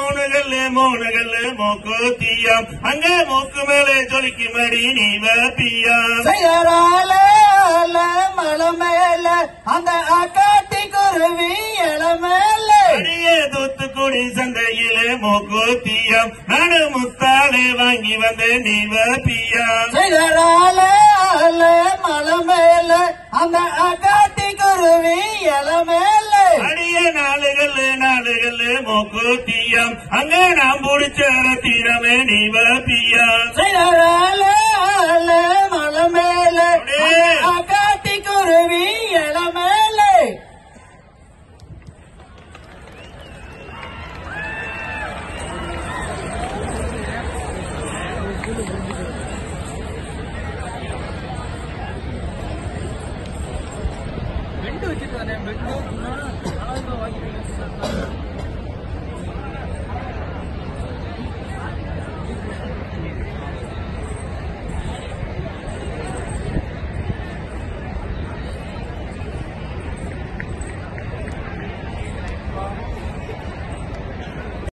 மூணு கல்லு மூணு கல்லு மூக்குத்தியா அங்க மூக்கு மேலே ஜொலிக்கு மடி நீ வப்பியா செயலால மலை மேல அந்த அக்காட்டி குருவி இல மேல அடியே தூத்துக்குடி சந்தையிலே மூக்குத்தியா நானு முத்தாலே வாங்கி வந்து நீ வப்பியா செயலால மலை மேல அந்த அக்காட்டி குருவி இல மேல அடிய நாளுகள்ல நாளுகள்ல மூக்குத்தியா அங்க நான் புடிச்ச ரத்தினமே நீ வப்பியா செயலால மலை மேல அந்த அக்காட்டி குருவி இல மேல பெண்டு வச்சிருக்கானே பெண்டு